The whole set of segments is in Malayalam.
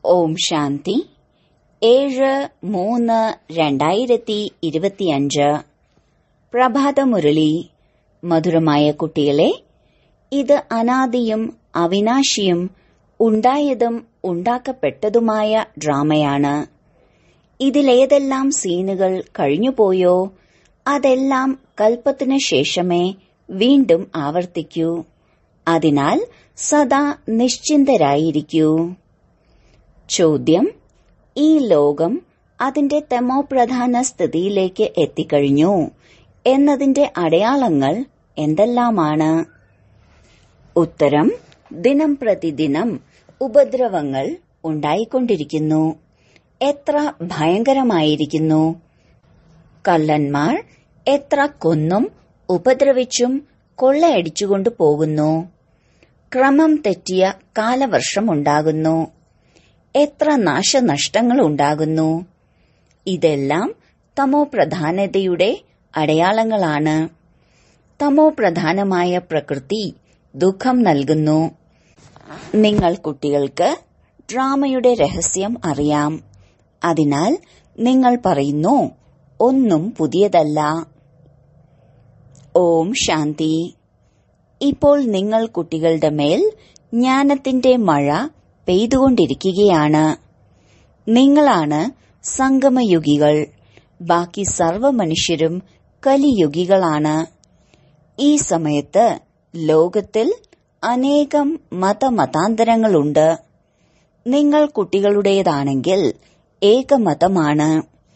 ഓം ശാന്തി ഏഴ് മൂന്ന് രണ്ടായിരത്തി ഇരുപത്തിയഞ്ച് പ്രഭാതമുരളി മധുരമായ കുട്ടികളെ ഇത് അനാദിയും അവിനാശിയും ഉണ്ടായതും ഉണ്ടാക്കപ്പെട്ടതുമായ ഡ്രാമയാണ് ഇതിലേതെല്ലാം സീനുകൾ കഴിഞ്ഞുപോയോ അതെല്ലാം കൽപ്പത്തിനു ശേഷമേ വീണ്ടും ആവർത്തിക്കൂ അതിനാൽ സദാ നിശ്ചിന്തരായിരിക്കൂ ചോദ്യം ഈ ലോകം അതിന്റെ തമോപ്രധാന സ്ഥിതിയിലേക്ക് എത്തിക്കഴിഞ്ഞു എന്നതിന്റെ അടയാളങ്ങൾ എന്തെല്ലാമാണ് ഉത്തരം ദിനം പ്രതിദിനം ഉപദ്രവങ്ങൾ ഉണ്ടായിക്കൊണ്ടിരിക്കുന്നു എത്ര ഭയങ്കരമായിരിക്കുന്നു കള്ളന്മാർ എത്ര കൊന്നും ഉപദ്രവിച്ചും കൊള്ളയടിച്ചുകൊണ്ടു പോകുന്നു ക്രമം തെറ്റിയ കാലവർഷമുണ്ടാകുന്നു എത്ര നാശനഷ്ടങ്ങൾ ഉണ്ടാകുന്നു ഇതെല്ലാം തമോ പ്രധാനതയുടെ അടയാളങ്ങളാണ് തമോ പ്രധാനമായ പ്രകൃതി ദുഃഖം നൽകുന്നു നിങ്ങൾ കുട്ടികൾക്ക് ഡ്രാമയുടെ രഹസ്യം അറിയാം അതിനാൽ നിങ്ങൾ പറയുന്നു ഒന്നും പുതിയതല്ല ഓം ശാന്തി ഇപ്പോൾ നിങ്ങൾ കുട്ടികളുടെ മേൽ ജ്ഞാനത്തിന്റെ മഴ പെയ്തുകൊണ്ടിരിക്കുകയാണ് നിങ്ങളാണ് സംഗമയുഗികൾ ബാക്കി സർവ മനുഷ്യരും കലിയുഗികളാണ് ഈ സമയത്ത് ലോകത്തിൽ അനേകം മതമതാന്തരങ്ങളുണ്ട് നിങ്ങൾ കുട്ടികളുടേതാണെങ്കിൽ ഏകമതമാണ്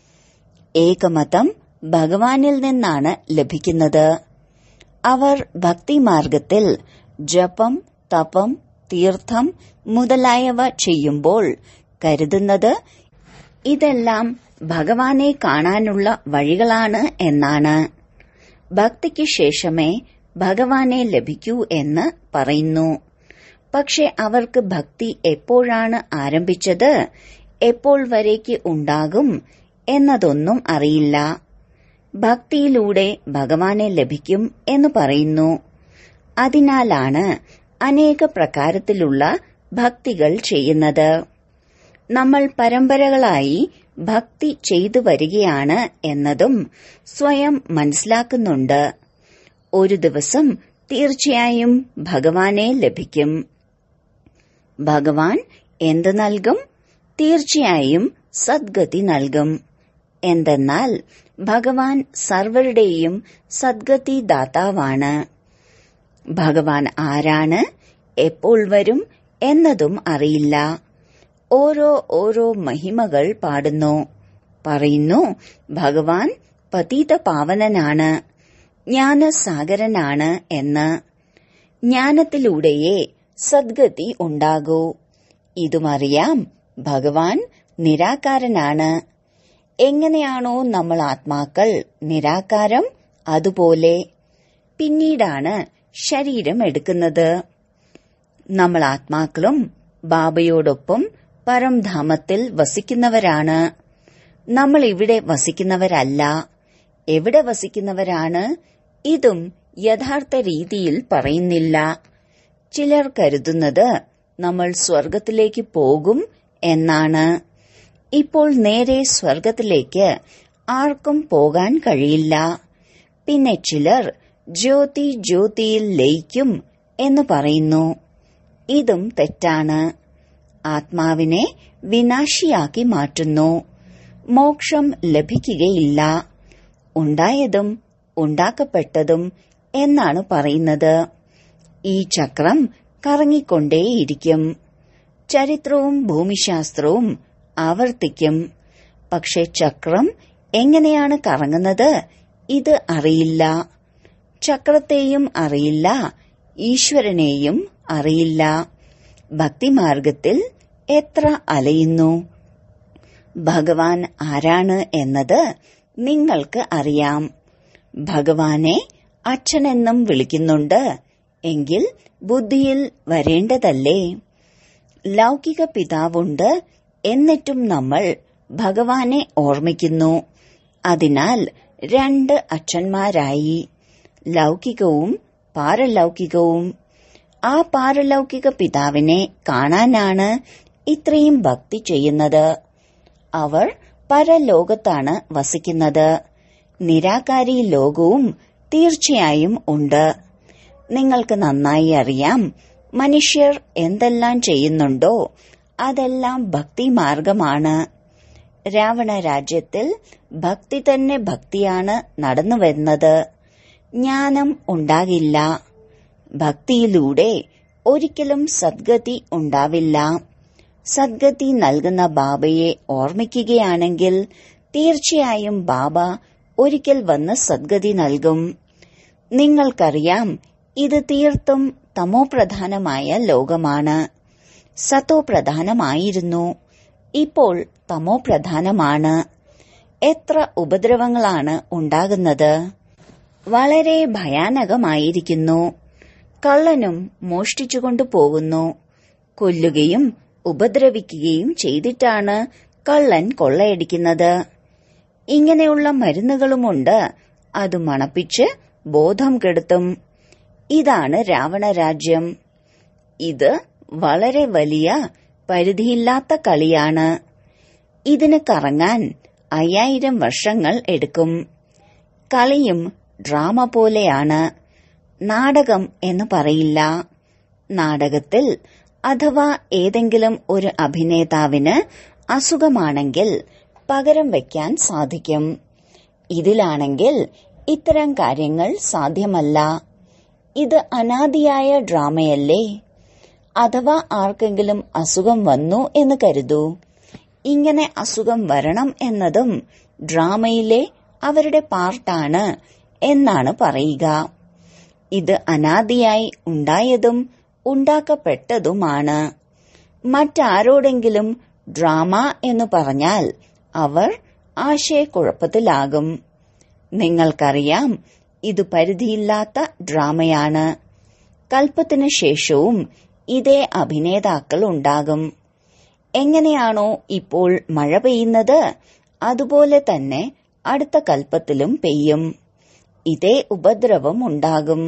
ഏകമതം ഭഗവാനിൽ നിന്നാണ് ലഭിക്കുന്നത് അവർ ഭക്തിമാർഗത്തിൽ ജപം തപം തീർത്ഥം മുതലായവ ചെയ്യുമ്പോൾ കരുതുന്നത് ഇതെല്ലാം ഭഗവാനെ കാണാനുള്ള വഴികളാണ് എന്നാണ് ഭക്തിക്ക് ശേഷമേ ഭഗവാനെ ലഭിക്കൂ എന്ന് പറയുന്നു പക്ഷെ അവർക്ക് ഭക്തി എപ്പോഴാണ് ആരംഭിച്ചത് എപ്പോൾ വരേക്ക് ഉണ്ടാകും എന്നതൊന്നും അറിയില്ല ഭക്തിയിലൂടെ ഭഗവാനെ ലഭിക്കും എന്ന് പറയുന്നു അതിനാലാണ് അനേക പ്രകാരത്തിലുള്ള ഭക്തികൾ ചെയ്യുന്നത് നമ്മൾ പരമ്പരകളായി ഭക്തി ചെയ്തു വരികയാണ് എന്നതും സ്വയം മനസ്സിലാക്കുന്നുണ്ട് ഒരു ദിവസം തീർച്ചയായും ഭഗവാനെ ലഭിക്കും ഭഗവാൻ എന്ത് നൽകും തീർച്ചയായും സദ്ഗതി നൽകും എന്തെന്നാൽ ഭഗവാൻ സർവരുടെയും സദ്ഗതി ദാതാവാണ് ഭഗവാൻ ആരാണ് എപ്പോൾ വരും എന്നതും അറിയില്ല ഓരോ ഓരോ മഹിമകൾ പാടുന്നു പറയുന്നു ഭഗവാൻ പതീത പാവനനാണ് ജ്ഞാനസാഗരനാണ് എന്ന് ജ്ഞാനത്തിലൂടെയേ സദ്ഗതി ഉണ്ടാകൂ ഇതുമറിയാം ഭഗവാൻ നിരാകാരനാണ് എങ്ങനെയാണോ നമ്മൾ ആത്മാക്കൾ നിരാകാരം അതുപോലെ പിന്നീടാണ് ശരീരം എടുക്കുന്നത് നമ്മൾ ആത്മാക്കളും ബാബയോടൊപ്പം പരംധാമത്തിൽ വസിക്കുന്നവരാണ് നമ്മൾ ഇവിടെ വസിക്കുന്നവരല്ല എവിടെ വസിക്കുന്നവരാണ് ഇതും യഥാർത്ഥ രീതിയിൽ പറയുന്നില്ല ചിലർ കരുതുന്നത് നമ്മൾ സ്വർഗത്തിലേക്ക് പോകും എന്നാണ് ഇപ്പോൾ നേരെ സ്വർഗത്തിലേക്ക് ആർക്കും പോകാൻ കഴിയില്ല പിന്നെ ചിലർ ജ്യോതി ജ്യോതിയിൽ ലയിക്കും എന്ന് പറയുന്നു ഇതും തെറ്റാണ് ആത്മാവിനെ വിനാശിയാക്കി മാറ്റുന്നു മോക്ഷം ലഭിക്കുകയില്ല ഉണ്ടായതും ഉണ്ടാക്കപ്പെട്ടതും എന്നാണ് പറയുന്നത് ഈ ചക്രം കറങ്ങിക്കൊണ്ടേയിരിക്കും ചരിത്രവും ഭൂമിശാസ്ത്രവും ആവർത്തിക്കും പക്ഷെ ചക്രം എങ്ങനെയാണ് കറങ്ങുന്നത് ഇത് അറിയില്ല ചക്രത്തെയും അറിയില്ല ഈശ്വരനെയും അറിയില്ല ഭക്തിമാർഗത്തിൽ എത്ര അലയുന്നു ഭഗവാൻ ആരാണ് എന്നത് നിങ്ങൾക്ക് അറിയാം ഭഗവാനെ അച്ഛനെന്നും വിളിക്കുന്നുണ്ട് എങ്കിൽ ബുദ്ധിയിൽ വരേണ്ടതല്ലേ ലൗകിക പിതാവുണ്ട് എന്നിട്ടും നമ്മൾ ഭഗവാനെ ഓർമ്മിക്കുന്നു അതിനാൽ രണ്ട് അച്ഛന്മാരായി ലൗകികവും പാരലൗകികവും ആ പാരലൗകിക പിതാവിനെ കാണാനാണ് ഇത്രയും ഭക്തി ചെയ്യുന്നത് അവർ പരലോകത്താണ് വസിക്കുന്നത് നിരാകാരി ലോകവും തീർച്ചയായും ഉണ്ട് നിങ്ങൾക്ക് നന്നായി അറിയാം മനുഷ്യർ എന്തെല്ലാം ചെയ്യുന്നുണ്ടോ അതെല്ലാം ഭക്തി മാർഗമാണ് രാവണ രാജ്യത്തിൽ ഭക്തി തന്നെ ഭക്തിയാണ് നടന്നു വരുന്നത് ജ്ഞാനം ഉണ്ടാകില്ല ഭക്തിയിലൂടെ ഒരിക്കലും സദ്ഗതി ഉണ്ടാവില്ല സദ്ഗതി നൽകുന്ന ബാബയെ ഓർമ്മിക്കുകയാണെങ്കിൽ തീർച്ചയായും ബാബ ഒരിക്കൽ വന്ന് സദ്ഗതി നൽകും നിങ്ങൾക്കറിയാം ഇത് തീർത്തും തമോപ്രധാനമായ ലോകമാണ് സത്തോ പ്രധാനമായിരുന്നു ഇപ്പോൾ തമോ പ്രധാനമാണ് എത്ര ഉപദ്രവങ്ങളാണ് ഉണ്ടാകുന്നത് വളരെ ഭയാനകമായിരിക്കുന്നു കള്ളനും മോഷ്ടിച്ചുകൊണ്ടു പോകുന്നു കൊല്ലുകയും ഉപദ്രവിക്കുകയും ചെയ്തിട്ടാണ് കള്ളൻ കൊള്ളയടിക്കുന്നത് ഇങ്ങനെയുള്ള മരുന്നുകളുമുണ്ട് അത് മണപ്പിച്ച് ബോധം കെടുത്തും ഇതാണ് രാവണരാജ്യം ഇത് വളരെ വലിയ പരിധിയില്ലാത്ത കളിയാണ് ഇതിന് കറങ്ങാൻ അയ്യായിരം വർഷങ്ങൾ എടുക്കും കളിയും ഡ്രാമ പോലെയാണ് നാടകം എന്ന് പറയില്ല നാടകത്തിൽ അഥവാ ഏതെങ്കിലും ഒരു അഭിനേതാവിന് അസുഖമാണെങ്കിൽ പകരം വയ്ക്കാൻ സാധിക്കും ഇതിലാണെങ്കിൽ ഇത്തരം കാര്യങ്ങൾ സാധ്യമല്ല ഇത് അനാദിയായ ഡ്രാമയല്ലേ അഥവാ ആർക്കെങ്കിലും അസുഖം വന്നു എന്ന് കരുതൂ ഇങ്ങനെ അസുഖം വരണം എന്നതും ഡ്രാമയിലെ അവരുടെ പാർട്ടാണ് എന്നാണ് പറയുക ഇത് അനാദിയായി ഉണ്ടായതും ഉണ്ടാക്കപ്പെട്ടതുമാണ് മറ്റാരോടെങ്കിലും ഡ്രാമ എന്ന് പറഞ്ഞാൽ അവർ ആശയക്കുഴപ്പത്തിലാകും നിങ്ങൾക്കറിയാം ഇത് പരിധിയില്ലാത്ത ഡ്രാമയാണ് കൽപ്പത്തിനു ശേഷവും ഇതേ അഭിനേതാക്കൾ ഉണ്ടാകും എങ്ങനെയാണോ ഇപ്പോൾ മഴ പെയ്യുന്നത് അതുപോലെ തന്നെ അടുത്ത കൽപ്പത്തിലും പെയ്യും ഇതേ ഉപദ്രവം ഉണ്ടാകും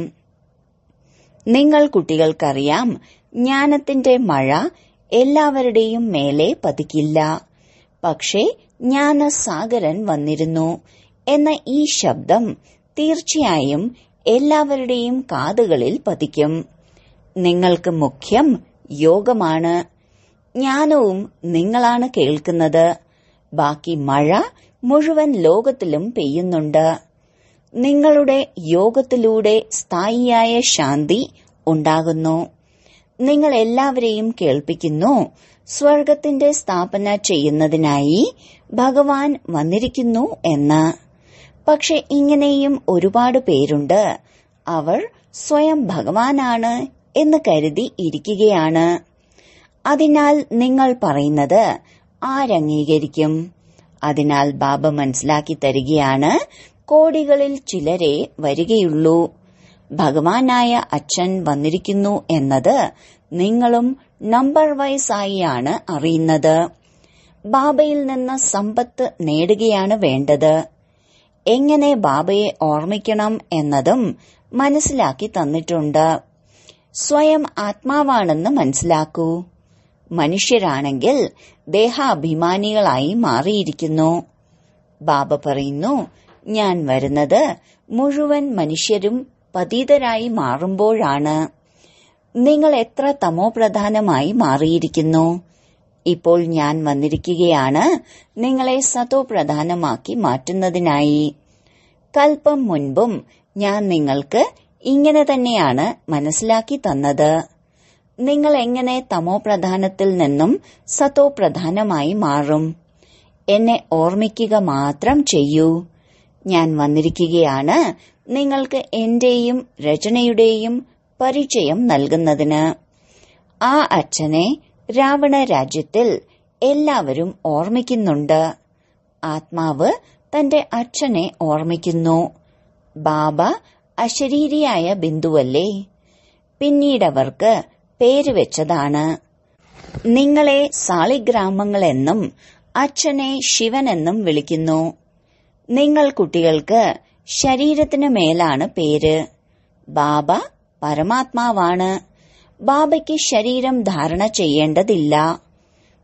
നിങ്ങൾ കുട്ടികൾക്കറിയാം ജ്ഞാനത്തിന്റെ മഴ എല്ലാവരുടെയും മേലെ പതിക്കില്ല പക്ഷേ ജ്ഞാനസാഗരൻ വന്നിരുന്നു എന്ന ഈ ശബ്ദം തീർച്ചയായും എല്ലാവരുടെയും കാതുകളിൽ പതിക്കും നിങ്ങൾക്ക് മുഖ്യം യോഗമാണ് ജ്ഞാനവും നിങ്ങളാണ് കേൾക്കുന്നത് ബാക്കി മഴ മുഴുവൻ ലോകത്തിലും പെയ്യുന്നുണ്ട് നിങ്ങളുടെ യോഗത്തിലൂടെ സ്ഥായിയായ ശാന്തി ഉണ്ടാകുന്നു നിങ്ങൾ എല്ലാവരെയും കേൾപ്പിക്കുന്നു സ്വർഗത്തിന്റെ സ്ഥാപന ചെയ്യുന്നതിനായി ഭഗവാൻ വന്നിരിക്കുന്നു എന്ന് പക്ഷെ ഇങ്ങനെയും ഒരുപാട് പേരുണ്ട് അവർ സ്വയം ഭഗവാനാണ് എന്ന് കരുതി ഇരിക്കുകയാണ് അതിനാൽ നിങ്ങൾ പറയുന്നത് ആരംഗീകരിക്കും അതിനാൽ ബാബ മനസ്സിലാക്കി തരികയാണ് കോടികളിൽ ചിലരെ വരികയുള്ളൂ ഭഗവാനായ അച്ഛൻ വന്നിരിക്കുന്നു എന്നത് നിങ്ങളും നമ്പർ വൈസ് ആയിയാണ് അറിയുന്നത് ബാബയിൽ നിന്ന് സമ്പത്ത് നേടുകയാണ് വേണ്ടത് എങ്ങനെ ബാബയെ ഓർമ്മിക്കണം എന്നതും മനസ്സിലാക്കി തന്നിട്ടുണ്ട് സ്വയം ആത്മാവാണെന്ന് മനസ്സിലാക്കൂ മനുഷ്യരാണെങ്കിൽ ദേഹാഭിമാനികളായി മാറിയിരിക്കുന്നു ബാബ പറയുന്നു ഞാൻ വരുന്നത് മുഴുവൻ മനുഷ്യരും പതീതരായി മാറുമ്പോഴാണ് നിങ്ങൾ എത്ര തമോപ്രധാനമായി മാറിയിരിക്കുന്നു ഇപ്പോൾ ഞാൻ വന്നിരിക്കുകയാണ് നിങ്ങളെ സതോ പ്രധാനമാക്കി മാറ്റുന്നതിനായി കൽപ്പം മുൻപും ഞാൻ നിങ്ങൾക്ക് ഇങ്ങനെ തന്നെയാണ് മനസ്സിലാക്കി തന്നത് നിങ്ങൾ എങ്ങനെ തമോ പ്രധാനത്തിൽ നിന്നും സതോ പ്രധാനമായി മാറും എന്നെ ഓർമ്മിക്കുക മാത്രം ചെയ്യൂ ഞാൻ വന്നിരിക്കുകയാണ് നിങ്ങൾക്ക് എന്റെയും രചനയുടെയും പരിചയം നൽകുന്നതിന് ആ അച്ഛനെ രാവണ രാജ്യത്തിൽ എല്ലാവരും ഓർമ്മിക്കുന്നുണ്ട് ആത്മാവ് തന്റെ അച്ഛനെ ഓർമ്മിക്കുന്നു ബാബ അശരീരിയായ ബിന്ദുവല്ലേ പിന്നീടവർക്ക് പേര് വെച്ചതാണ് നിങ്ങളെ സാളിഗ്രാമങ്ങളെന്നും അച്ഛനെ ശിവനെന്നും വിളിക്കുന്നു നിങ്ങൾ കുട്ടികൾക്ക് ശരീരത്തിന് മേലാണ് പേര് ബാബ പരമാത്മാവാണ് ബാബയ്ക്ക് ശരീരം ധാരണ ചെയ്യേണ്ടതില്ല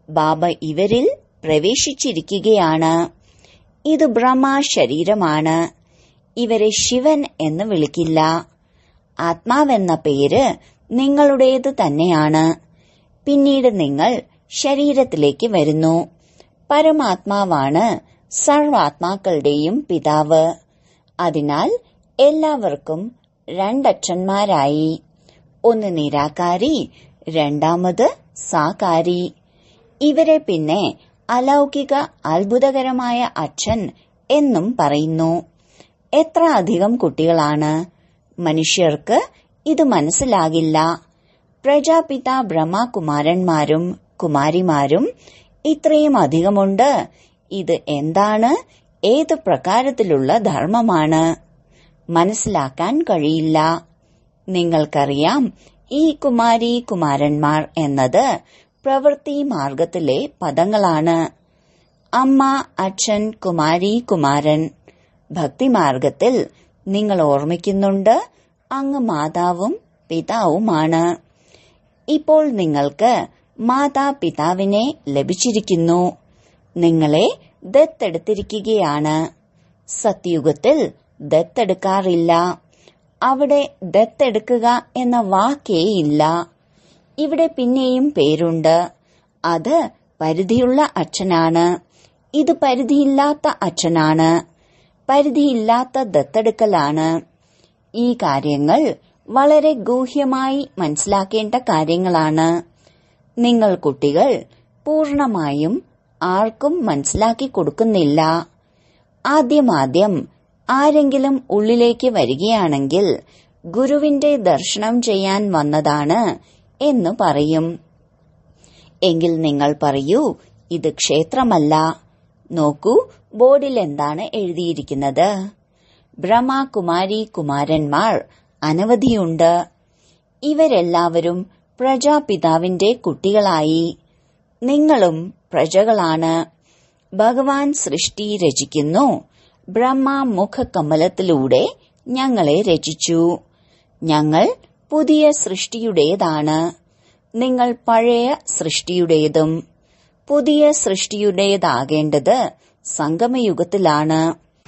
ബാബ ഇവരിൽ പ്രവേശിച്ചിരിക്കുകയാണ് ഇത് ബ്രഹ്മ ശരീരമാണ് ഇവരെ ശിവൻ എന്ന് വിളിക്കില്ല ആത്മാവെന്ന പേര് നിങ്ങളുടേത് തന്നെയാണ് പിന്നീട് നിങ്ങൾ ശരീരത്തിലേക്ക് വരുന്നു പരമാത്മാവാണ് സർവാത്മാക്കളുടെയും പിതാവ് അതിനാൽ എല്ലാവർക്കും രണ്ടച്ഛന്മാരായി ഒന്ന് നിരാകാരി രണ്ടാമത് സാകാരി ഇവരെ പിന്നെ അലൗകിക അത്ഭുതകരമായ അച്ഛൻ എന്നും പറയുന്നു എത്ര അധികം കുട്ടികളാണ് മനുഷ്യർക്ക് ഇത് മനസ്സിലാകില്ല പ്രജാപിത ബ്രഹ്മകുമാരന്മാരും കുമാരിമാരും ഇത്രയും അധികമുണ്ട് ഇത് എന്താണ് ഏത് പ്രകാരത്തിലുള്ള ധർമ്മമാണ് മനസ്സിലാക്കാൻ കഴിയില്ല നിങ്ങൾക്കറിയാം ഈ കുമാരി കുമാരന്മാർ എന്നത് പ്രവൃത്തി മാർഗത്തിലെ പദങ്ങളാണ് അമ്മ അച്ഛൻ കുമാരി കുമാരൻ ഭക്തിമാർഗത്തിൽ നിങ്ങൾ ഓർമ്മിക്കുന്നുണ്ട് അങ്ങ് മാതാവും പിതാവുമാണ് ഇപ്പോൾ നിങ്ങൾക്ക് മാതാപിതാവിനെ ലഭിച്ചിരിക്കുന്നു നിങ്ങളെ ദത്തെടുത്തിരിക്കുകയാണ് സത്യുഗത്തിൽ ദത്തെടുക്കാറില്ല അവിടെ ദത്തെടുക്കുക എന്ന വാക്കേ ഇല്ല ഇവിടെ പിന്നെയും പേരുണ്ട് അത് പരിധിയുള്ള അച്ഛനാണ് ഇത് പരിധിയില്ലാത്ത അച്ഛനാണ് പരിധിയില്ലാത്ത ദത്തെടുക്കലാണ് ഈ കാര്യങ്ങൾ വളരെ ഗൂഹ്യമായി മനസ്സിലാക്കേണ്ട കാര്യങ്ങളാണ് നിങ്ങൾ കുട്ടികൾ പൂർണമായും ആർക്കും മനസ്സിലാക്കി കൊടുക്കുന്നില്ല ആദ്യമാദ്യം ആരെങ്കിലും ഉള്ളിലേക്ക് വരികയാണെങ്കിൽ ഗുരുവിന്റെ ദർശനം ചെയ്യാൻ വന്നതാണ് എന്ന് പറയും എങ്കിൽ നിങ്ങൾ പറയൂ ഇത് ക്ഷേത്രമല്ല നോക്കൂ ബോർഡിൽ എന്താണ് എഴുതിയിരിക്കുന്നത് ബ്രഹ്മകുമാരി കുമാരന്മാർ അനവധിയുണ്ട് ഇവരെല്ലാവരും പ്രജാപിതാവിന്റെ കുട്ടികളായി നിങ്ങളും പ്രജകളാണ് ഭഗവാൻ സൃഷ്ടി രചിക്കുന്നു ബ്രഹ്മ മുഖകമലത്തിലൂടെ ഞങ്ങളെ രചിച്ചു ഞങ്ങൾ പുതിയ സൃഷ്ടിയുടേതാണ് നിങ്ങൾ പഴയ സൃഷ്ടിയുടേതും പുതിയ സൃഷ്ടിയുടേതാകേണ്ടത് സംഗമയുഗത്തിലാണ്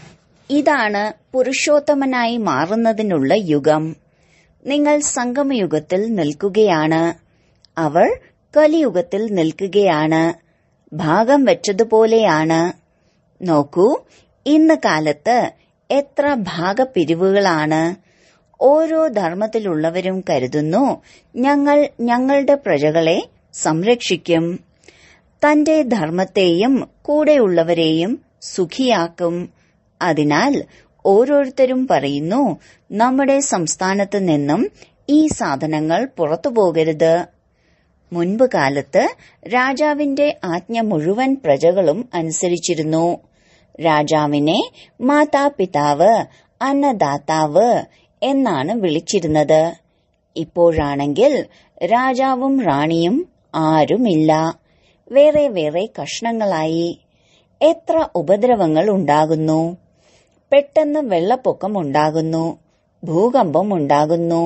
ഇതാണ് പുരുഷോത്തമനായി മാറുന്നതിനുള്ള യുഗം നിങ്ങൾ സംഗമയുഗത്തിൽ നിൽക്കുകയാണ് അവർ കലിയുഗത്തിൽ നിൽക്കുകയാണ് ഭാഗം വെച്ചതുപോലെയാണ് നോക്കൂ ഇന്ന് കാലത്ത് എത്ര ഭാഗപ്പിരിവുകളാണ് ഓരോ ധർമ്മത്തിലുള്ളവരും കരുതുന്നു ഞങ്ങൾ ഞങ്ങളുടെ പ്രജകളെ സംരക്ഷിക്കും തന്റെ ധർമ്മത്തെയും കൂടെയുള്ളവരെയും സുഖിയാക്കും അതിനാൽ ഓരോരുത്തരും പറയുന്നു നമ്മുടെ സംസ്ഥാനത്ത് നിന്നും ഈ സാധനങ്ങൾ പുറത്തു പോകരുത് മുൻപ് കാലത്ത് രാജാവിന്റെ ആജ്ഞ മുഴുവൻ പ്രജകളും അനുസരിച്ചിരുന്നു രാജാവിനെ മാതാപിതാവ് അന്നദാതാവ് എന്നാണ് വിളിച്ചിരുന്നത് ഇപ്പോഴാണെങ്കിൽ രാജാവും റാണിയും ആരുമില്ല വേറെ വേറെ കഷ്ണങ്ങളായി എത്ര ഉപദ്രവങ്ങൾ ഉണ്ടാകുന്നു പെട്ടെന്ന് വെള്ളപ്പൊക്കം ഉണ്ടാകുന്നു ഭൂകമ്പം ഉണ്ടാകുന്നു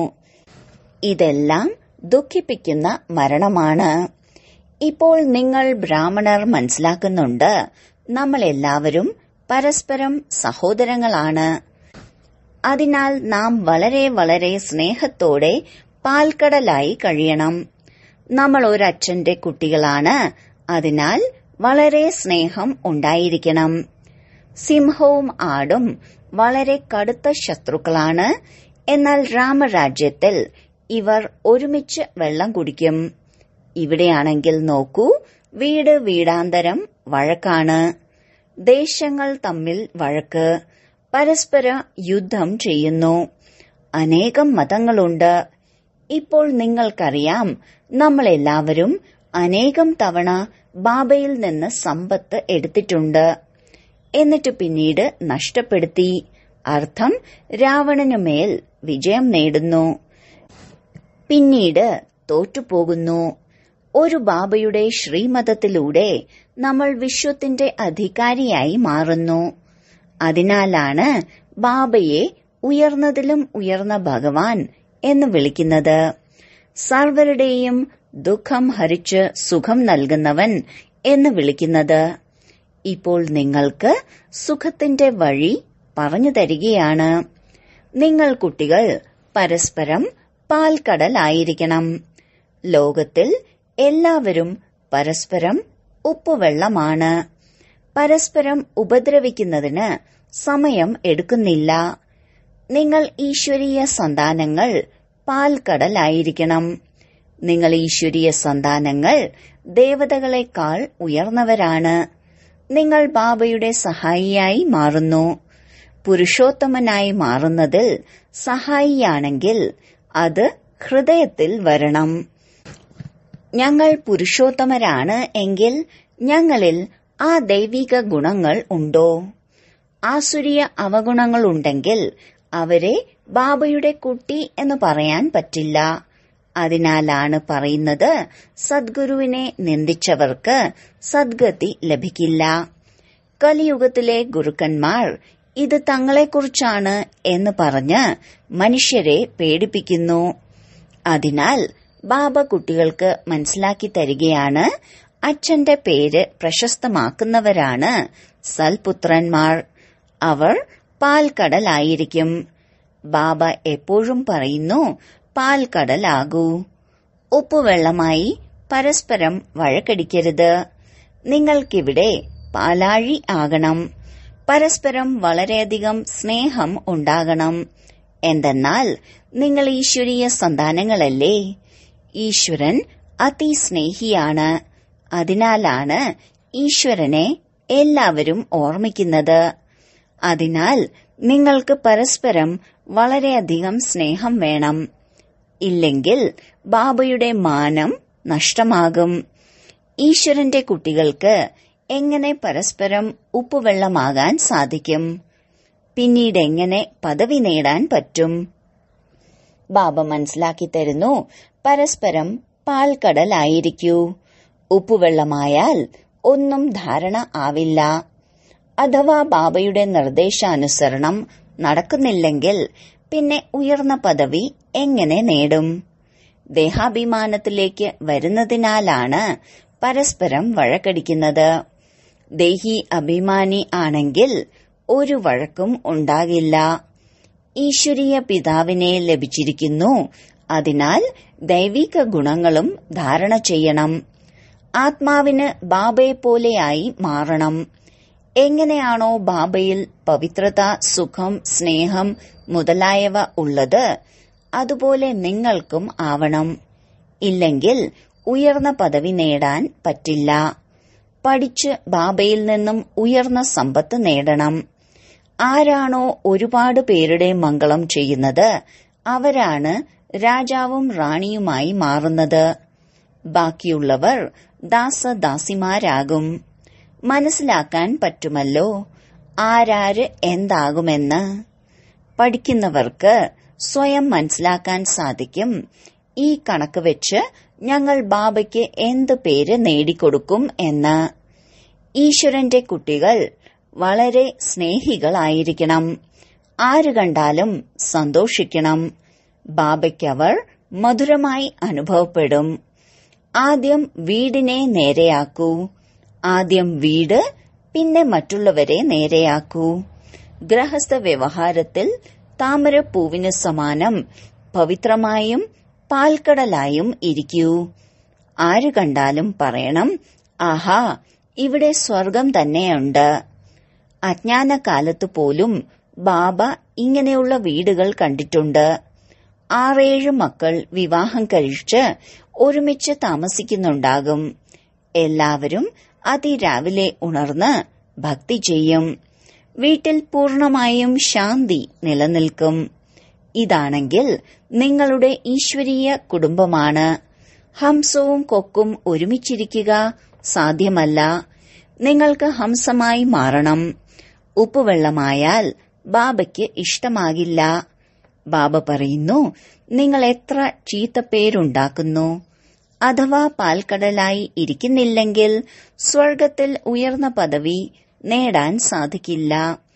ഇതെല്ലാം ദുഃഖിപ്പിക്കുന്ന മരണമാണ് ഇപ്പോൾ നിങ്ങൾ ബ്രാഹ്മണർ മനസ്സിലാക്കുന്നുണ്ട് നമ്മൾ എല്ലാവരും പരസ്പരം സഹോദരങ്ങളാണ് അതിനാൽ നാം വളരെ വളരെ സ്നേഹത്തോടെ പാൽക്കടലായി കഴിയണം നമ്മൾ ഒരച്ഛന്റെ കുട്ടികളാണ് അതിനാൽ വളരെ സ്നേഹം ഉണ്ടായിരിക്കണം സിംഹവും ആടും വളരെ കടുത്ത ശത്രുക്കളാണ് എന്നാൽ രാമരാജ്യത്തിൽ ഇവർ ഒരുമിച്ച് വെള്ളം കുടിക്കും ഇവിടെയാണെങ്കിൽ നോക്കൂ വീട് വീടാന്തരം വഴക്കാണ് ദേശങ്ങൾ തമ്മിൽ വഴക്ക് പരസ്പര യുദ്ധം ചെയ്യുന്നു അനേകം മതങ്ങളുണ്ട് ഇപ്പോൾ നിങ്ങൾക്കറിയാം നമ്മളെല്ലാവരും അനേകം തവണ ബാബയിൽ നിന്ന് സമ്പത്ത് എടുത്തിട്ടുണ്ട് എന്നിട്ട് പിന്നീട് നഷ്ടപ്പെടുത്തി അർത്ഥം രാവണനുമേൽ വിജയം നേടുന്നു പിന്നീട് തോറ്റുപോകുന്നു ഒരു ബാബയുടെ ശ്രീമതത്തിലൂടെ നമ്മൾ വിശ്വത്തിന്റെ അധികാരിയായി മാറുന്നു അതിനാലാണ് ബാബയെ ഉയർന്നതിലും ഉയർന്ന ഭഗവാൻ എന്ന് വിളിക്കുന്നത് സർവരുടെയും ദുഃഖം ഹരിച്ച് സുഖം നൽകുന്നവൻ എന്ന് വിളിക്കുന്നത് ഇപ്പോൾ നിങ്ങൾക്ക് സുഖത്തിന്റെ വഴി പറഞ്ഞു തരികയാണ് നിങ്ങൾ കുട്ടികൾ പരസ്പരം പാൽക്കടലായിരിക്കണം ലോകത്തിൽ എല്ലാവരും പരസ്പരം ഉപ്പുവെള്ളമാണ് പരസ്പരം ഉപദ്രവിക്കുന്നതിന് സമയം എടുക്കുന്നില്ല നിങ്ങൾ ഈശ്വരീയ സന്താനങ്ങൾ പാൽക്കടലായിരിക്കണം നിങ്ങൾ ഈശ്വരീയ സന്താനങ്ങൾ ദേവതകളെക്കാൾ ഉയർന്നവരാണ് നിങ്ങൾ ബാബയുടെ സഹായിയായി മാറുന്നു പുരുഷോത്തമനായി മാറുന്നതിൽ സഹായിയാണെങ്കിൽ അത് ഹൃദയത്തിൽ വരണം ഞങ്ങൾ പുരുഷോത്തമരാണ് എങ്കിൽ ഞങ്ങളിൽ ആ ദൈവിക ഗുണങ്ങൾ ഉണ്ടോ ആസുരീയ അവഗുണങ്ങളുണ്ടെങ്കിൽ അവരെ ബാബയുടെ കുട്ടി എന്ന് പറയാൻ പറ്റില്ല അതിനാലാണ് പറയുന്നത് സദ്ഗുരുവിനെ നിന്ദിച്ചവർക്ക് സദ്ഗതി ലഭിക്കില്ല കലിയുഗത്തിലെ ഗുരുക്കന്മാർ ഇത് തങ്ങളെക്കുറിച്ചാണ് എന്ന് പറഞ്ഞ് മനുഷ്യരെ പേടിപ്പിക്കുന്നു അതിനാൽ ബാബ കുട്ടികൾക്ക് മനസ്സിലാക്കി തരികയാണ് അച്ഛന്റെ പേര് പ്രശസ്തമാക്കുന്നവരാണ് സൽപുത്രന്മാർ അവർ പാൽക്കടലായിരിക്കും ബാബ എപ്പോഴും പറയുന്നു പാൽക്കടലാകൂ ഉപ്പുവെള്ളമായി പരസ്പരം വഴക്കടിക്കരുത് നിങ്ങൾക്കിവിടെ പാലാഴി ആകണം പരസ്പരം വളരെയധികം സ്നേഹം ഉണ്ടാകണം എന്തെന്നാൽ നിങ്ങൾ ഈശ്വരീയ സന്താനങ്ങളല്ലേ ഈശ്വരൻ അതിസ്നേഹിയാണ് അതിനാലാണ് ഈശ്വരനെ എല്ലാവരും ഓർമ്മിക്കുന്നത് അതിനാൽ നിങ്ങൾക്ക് പരസ്പരം വളരെയധികം സ്നേഹം വേണം ഇല്ലെങ്കിൽ ബാബയുടെ മാനം നഷ്ടമാകും ഈശ്വരന്റെ കുട്ടികൾക്ക് എങ്ങനെ പരസ്പരം ഉപ്പുവെള്ളമാകാൻ സാധിക്കും പിന്നീട് എങ്ങനെ പദവി നേടാൻ പറ്റും ബാബ മനസ്സിലാക്കി തരുന്നു പരസ്പരം പാൽക്കടലായിരിക്കൂ ഉപ്പുവെള്ളമായാൽ ഒന്നും ധാരണ ആവില്ല അഥവാ ബാബയുടെ നിർദ്ദേശാനുസരണം നടക്കുന്നില്ലെങ്കിൽ പിന്നെ ഉയർന്ന പദവി എങ്ങനെ നേടും ദേഹാഭിമാനത്തിലേക്ക് വരുന്നതിനാലാണ് പരസ്പരം വഴക്കടിക്കുന്നത് ദേഹി അഭിമാനി ആണെങ്കിൽ ഒരു വഴക്കും ഉണ്ടാകില്ല ഈശ്വരീയ പിതാവിനെ ലഭിച്ചിരിക്കുന്നു അതിനാൽ ദൈവിക ഗുണങ്ങളും ധാരണ ചെയ്യണം ആത്മാവിന് ബാബയെപ്പോലെയായി മാറണം എങ്ങനെയാണോ ബാബയിൽ പവിത്രത സുഖം സ്നേഹം മുതലായവ ഉള്ളത് അതുപോലെ നിങ്ങൾക്കും ആവണം ഇല്ലെങ്കിൽ ഉയർന്ന പദവി നേടാൻ പറ്റില്ല പഠിച്ച് ബാബയിൽ നിന്നും ഉയർന്ന സമ്പത്ത് നേടണം ആരാണോ ഒരുപാട് പേരുടെ മംഗളം ചെയ്യുന്നത് അവരാണ് രാജാവും റാണിയുമായി മാറുന്നത് ബാക്കിയുള്ളവർ ദാസദാസിമാരാകും മനസ്സിലാക്കാൻ പറ്റുമല്ലോ ആരാര് എന്താകുമെന്ന് പഠിക്കുന്നവർക്ക് സ്വയം മനസ്സിലാക്കാൻ സാധിക്കും ഈ കണക്ക് വെച്ച് ഞങ്ങൾ ബാബയ്ക്ക് എന്ത് പേര് നേടിക്കൊടുക്കും എന്ന് ഈശ്വരന്റെ കുട്ടികൾ വളരെ സ്നേഹികളായിരിക്കണം ആര് കണ്ടാലും സന്തോഷിക്കണം ബാബയ്ക്കവർ മധുരമായി അനുഭവപ്പെടും ആദ്യം വീടിനെ നേരെയാക്കൂ ആദ്യം വീട് പിന്നെ മറ്റുള്ളവരെ നേരെയാക്കൂ ഗൃഹസ്ഥ വ്യവഹാരത്തിൽ താമരപ്പൂവിന് സമാനം പവിത്രമായും പാൽക്കടലായും ഇരിക്കൂ ആര് കണ്ടാലും പറയണം ആഹാ ഇവിടെ സ്വർഗം തന്നെയുണ്ട് അജ്ഞാനകാലത്ത് പോലും ബാബ ഇങ്ങനെയുള്ള വീടുകൾ കണ്ടിട്ടുണ്ട് ആറേഴ് മക്കൾ വിവാഹം കഴിച്ച് ഒരുമിച്ച് താമസിക്കുന്നുണ്ടാകും എല്ലാവരും അതിരാവിലെ ഉണർന്ന് ഭക്തി ചെയ്യും വീട്ടിൽ പൂർണമായും ശാന്തി നിലനിൽക്കും ഇതാണെങ്കിൽ നിങ്ങളുടെ ഈശ്വരീയ കുടുംബമാണ് ഹംസവും കൊക്കും ഒരുമിച്ചിരിക്കുക സാധ്യമല്ല നിങ്ങൾക്ക് ഹംസമായി മാറണം ഉപ്പുവെള്ളമായാൽ ബാബയ്ക്ക് ഇഷ്ടമാകില്ല ബാബ പറയുന്നു നിങ്ങൾ എത്ര ചീത്തപ്പേരുണ്ടാക്കുന്നു അഥവാ പാൽക്കടലായി ഇരിക്കുന്നില്ലെങ്കിൽ സ്വർഗത്തിൽ ഉയർന്ന പദവി നേടാൻ സാധിക്കില്ല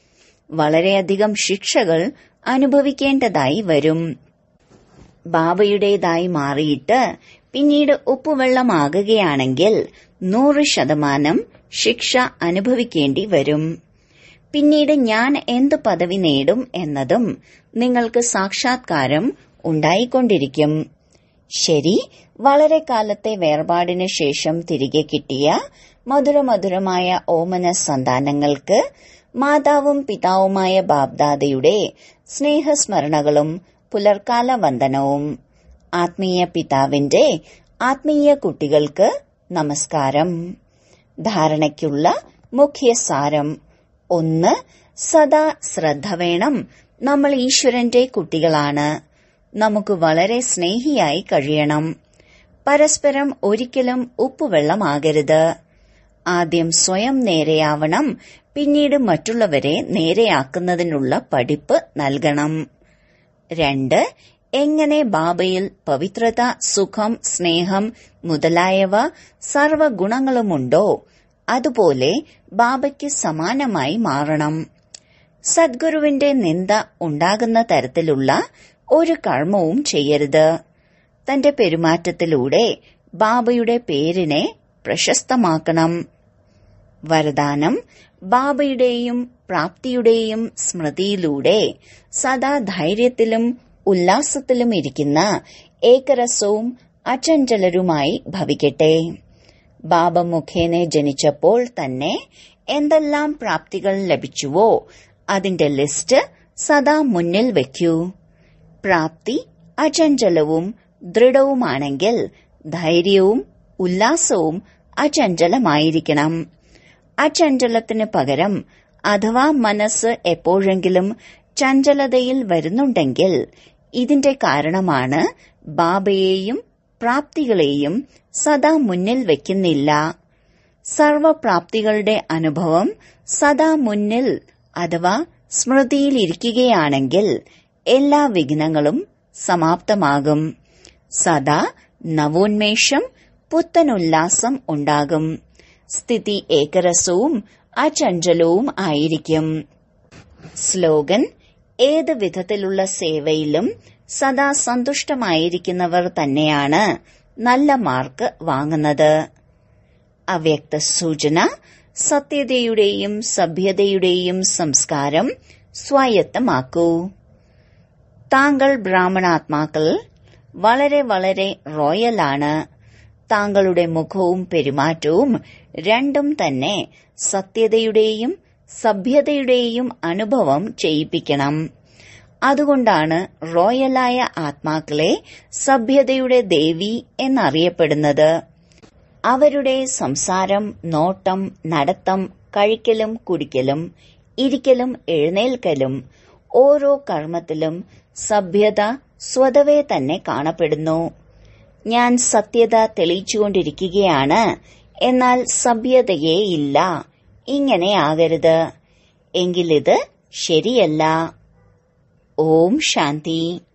വളരെയധികം ശിക്ഷകൾ അനുഭവിക്കേണ്ടതായി വരും ബാബയുടേതായി മാറിയിട്ട് പിന്നീട് ഉപ്പുവെള്ളമാകുകയാണെങ്കിൽ നൂറ് ശതമാനം ശിക്ഷ അനുഭവിക്കേണ്ടി വരും പിന്നീട് ഞാൻ എന്ത് പദവി നേടും എന്നതും നിങ്ങൾക്ക് സാക്ഷാത്കാരം ഉണ്ടായിക്കൊണ്ടിരിക്കും ശരി വളരെ കാലത്തെ വേർപാടിന് ശേഷം തിരികെ കിട്ടിയ മധുരമധുരമായ ഓമന സന്താനങ്ങൾക്ക് മാതാവും പിതാവുമായ ബാബ്ദാദയുടെ സ്നേഹസ്മരണകളും പുലർക്കാല വന്ദനവും ആത്മീയ പിതാവിന്റെ ആത്മീയ കുട്ടികൾക്ക് നമസ്കാരം ധാരണയ്ക്കുള്ള മുഖ്യ സാരം ഒന്ന് സദാ ശ്രദ്ധ വേണം നമ്മൾ ഈശ്വരന്റെ കുട്ടികളാണ് നമുക്ക് വളരെ സ്നേഹിയായി കഴിയണം പരസ്പരം ഒരിക്കലും ഉപ്പുവെള്ളമാകരുത് ആദ്യം സ്വയം നേരെയാവണം പിന്നീട് മറ്റുള്ളവരെ നേരെയാക്കുന്നതിനുള്ള പഠിപ്പ് നൽകണം രണ്ട് എങ്ങനെ ബാബയിൽ പവിത്രത സുഖം സ്നേഹം മുതലായവ സർവഗുണങ്ങളുമുണ്ടോ അതുപോലെ ബാബയ്ക്ക് സമാനമായി മാറണം സദ്ഗുരുവിന്റെ നിന്ദ ഉണ്ടാകുന്ന തരത്തിലുള്ള ഒരു കർമ്മവും ചെയ്യരുത് തന്റെ പെരുമാറ്റത്തിലൂടെ ബാബയുടെ പേരിനെ പ്രശസ്തമാക്കണം വരദാനം ബാബയുടെയും പ്രാപ്തിയുടെയും സ്മൃതിയിലൂടെ സദാ ധൈര്യത്തിലും ഉല്ലാസത്തിലും ഇരിക്കുന്ന ഏകരസവും അചഞ്ചലരുമായി ഭവിക്കട്ടെ ബാബ മുഖേന ജനിച്ചപ്പോൾ തന്നെ എന്തെല്ലാം പ്രാപ്തികൾ ലഭിച്ചുവോ അതിന്റെ ലിസ്റ്റ് സദാ മുന്നിൽ വയ്ക്കൂ പ്രാപ്തി അചഞ്ചലവും ദൃഢവുമാണെങ്കിൽ ധൈര്യവും ഉല്ലാസവും അചഞ്ചലമായിരിക്കണം അചഞ്ചലത്തിന് പകരം അഥവാ മനസ്സ് എപ്പോഴെങ്കിലും ചഞ്ചലതയിൽ വരുന്നുണ്ടെങ്കിൽ ഇതിന്റെ കാരണമാണ് ബാബയെയും പ്രാപ്തികളെയും സദാ മുന്നിൽ വയ്ക്കുന്നില്ല സർവപ്രാപ്തികളുടെ അനുഭവം സദാ മുന്നിൽ അഥവാ സ്മൃതിയിലിരിക്കുകയാണെങ്കിൽ എല്ലാ വിഘ്നങ്ങളും സമാപ്തമാകും സദാ നവോന്മേഷം പുത്തനുല്ലാസം ഉണ്ടാകും സ്ഥിതി ഏകരസവും അചഞ്ചലവും ആയിരിക്കും സ്ലോഗൻ ഏത് വിധത്തിലുള്ള സേവയിലും സദാ സന്തുഷ്ടമായിരിക്കുന്നവർ തന്നെയാണ് നല്ല മാർക്ക് വാങ്ങുന്നത് അവ്യക്ത സൂചന സത്യതയുടെയും സഭ്യതയുടെയും സംസ്കാരം സ്വായത്തമാക്കൂ താങ്കൾ ബ്രാഹ്മണാത്മാക്കൾ വളരെ വളരെ റോയലാണ് താങ്കളുടെ മുഖവും പെരുമാറ്റവും രണ്ടും തന്നെ സത്യതയുടെയും സഭ്യതയുടെയും അനുഭവം ചെയ്യിപ്പിക്കണം അതുകൊണ്ടാണ് റോയലായ ആത്മാക്കളെ സഭ്യതയുടെ ദേവി എന്നറിയപ്പെടുന്നത് അവരുടെ സംസാരം നോട്ടം നടത്തം കഴിക്കലും കുടിക്കലും ഇരിക്കലും എഴുന്നേൽക്കലും ഓരോ കർമ്മത്തിലും സഭ്യത സ്വതവേ തന്നെ കാണപ്പെടുന്നു ഞാൻ സത്യത തെളിയിച്ചുകൊണ്ടിരിക്കുകയാണ് എന്നാൽ സഭ്യതയേ ഇല്ല ഇങ്ങനെ ആകരുത് എങ്കിലിത് ശരിയല്ല ഓം ശാന്തി